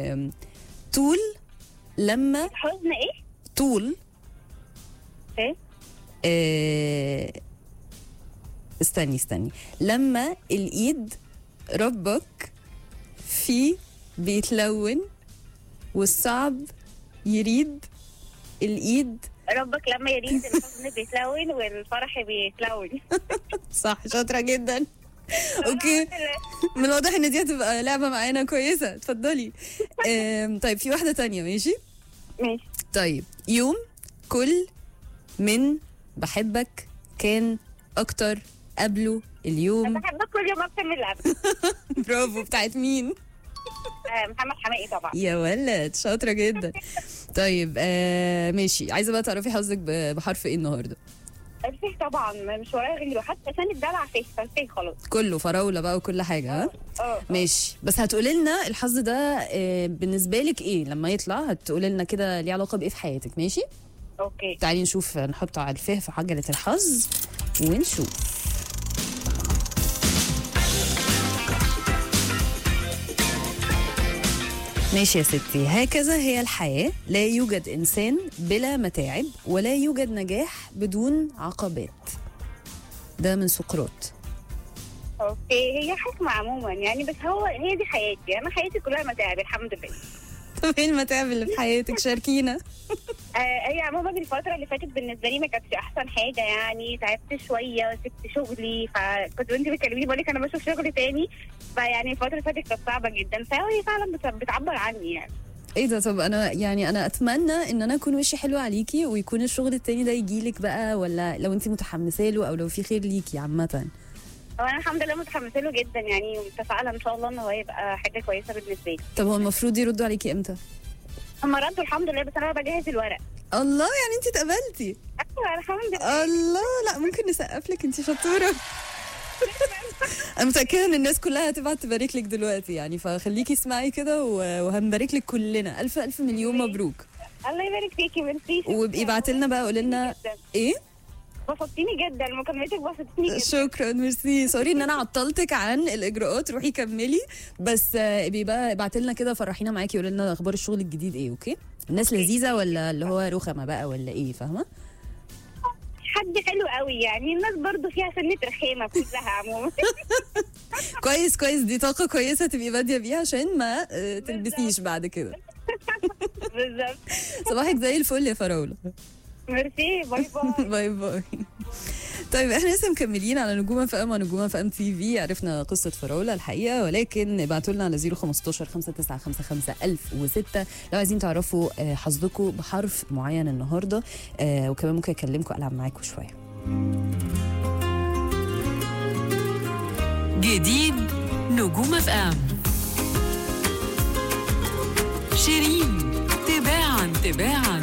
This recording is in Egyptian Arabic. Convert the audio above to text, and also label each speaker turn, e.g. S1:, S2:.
S1: آم، طول لما
S2: حزن ايه؟
S1: طول
S2: ايه؟
S1: آه، استني استني لما الايد ربك في بيتلون والصعب يريد الايد
S2: ربك لما يريد الحزن بيتلون والفرح بيتلون
S1: صح شاطره جدا اوكي من الواضح ان دي هتبقى لعبه معانا كويسه اتفضلي آم، طيب في واحده تانية ماشي
S2: ماشي
S1: طيب يوم كل من بحبك كان اكتر قبله اليوم
S2: بحبك كل يوم اكتر من اللي قبل
S1: برافو بتاعت مين
S2: آه، محمد حماقي طبعا
S1: يا ولد شاطره جدا طيب آه ماشي عايزه بقى تعرفي حظك ب- بحرف ايه النهارده
S2: الفيه طبعا مش ورايا غيره حتى سنة الدلع فيه فالفيه خلاص
S1: كله فراوله بقى وكل حاجه ها
S2: اه
S1: ماشي بس هتقولي لنا الحظ ده آه بالنسبه لك ايه لما يطلع هتقولي لنا كده ليه علاقه بايه في حياتك ماشي
S2: اوكي
S1: تعالي نشوف نحطه على الفه في عجله الحظ ونشوف ماشي يا ستي هكذا هي الحياة لا يوجد إنسان بلا متاعب ولا يوجد نجاح بدون عقبات ده من سقراط
S2: اوكي هي حكمة عموما يعني بس هو هي دي حياتي انا حياتي كلها متاعب الحمد لله
S1: طب ايه المتاعب اللي في حياتك شاركينا
S2: آه هي عموما الفترة اللي فاتت بالنسبة لي ما كانتش أحسن حاجة يعني تعبت شوية سبت شغلي فكنت وأنت بتكلميني بقول لك أنا بشوف شغل تاني فيعني الفترة اللي فاتت كانت صعبة جدا فهي فعلا بت- بتعبر عني يعني
S1: ايه ده طب انا يعني انا اتمنى ان انا اكون وشي حلو عليكي ويكون الشغل التاني ده يجيلك بقى ولا لو انت متحمسه له او لو في خير ليكي عامه
S2: هو أنا الحمد لله متحمسة له جدا يعني ومتفائلة إن شاء الله إن هو يبقى حاجة كويسة بالنسبة لي
S1: طب هو المفروض يردوا عليكي امتى
S2: هم ردوا الحمد لله بس أنا بجهز الورق
S1: الله يعني انت اتقبلتي
S2: أيوة الحمد لله
S1: الله لا ممكن نسقف لك انت شطوره انا متاكده ان الناس كلها هتبعت تبارك لك دلوقتي يعني فخليكي اسمعي كده و- وهنبارك لك كلنا الف الف مليون مبروك
S2: الله يبارك فيكي ميرسي
S1: وابقي ابعتي لنا بقى قولي لنا
S2: جدا.
S1: ايه
S2: بسطتيني جدا مكالمتك بسطتني جدا
S1: شكرا ميرسي سوري ان انا عطلتك عن الاجراءات روحي كملي بس آه، ابقي بقى ابعتي لنا كده فرحينا معاكي قولي لنا اخبار الشغل الجديد ايه اوكي الناس لذيذه ولا اللي هو رخمه بقى ولا ايه فاهمه
S2: حد حلو قوي يعني الناس برضو فيها سنة رخامة كلها عموما
S1: كويس كويس دي طاقه كويسه تبقي باديه بيها عشان ما آه، تلبسيش بعد كده
S2: بالظبط
S1: صباحك زي الفل يا فراوله
S2: ميرسي باي باي
S1: باي باي طيب احنا لسه مكملين على نجوم اف ام ونجوم اف ام تي في عرفنا قصه فراوله الحقيقه ولكن ابعتوا لنا على 015 5955 1006 لو عايزين تعرفوا آه، حظكم بحرف معين النهارده آه، وكمان ممكن اكلمكم العب معاكم شويه
S3: جديد نجوم اف ام شيرين تباعا تباعا